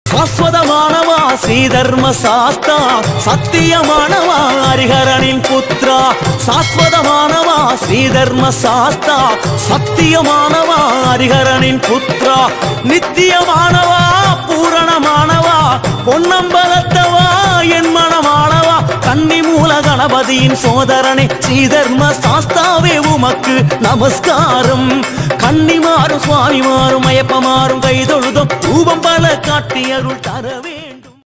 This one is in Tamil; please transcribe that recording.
சாஸ்வதமானவா ஸ்ரீதர்ம சாஸ்தா சத்தியமானவா ஹரிஹரனின் புத்ரா சாஸ்வதமானவா ஸ்ரீதர்ம சாஸ்தா சத்தியமானவா ஹரிஹரனின் புத்ரா நித்தியமானவா பூரணமானவா பொன்னம்பலத்தவா என் மனமானவா கன்னி மூல கணபதியின் சோதரனே ஸ்ரீதர்ம சாஸ்தாவே உமக்கு நமஸ்காரம் கன்னிமாறும் சுவாமிமாறும் மயப்பமாறும் கைதொழுதும் ரூபம் பல காட்டி அருள் தரவே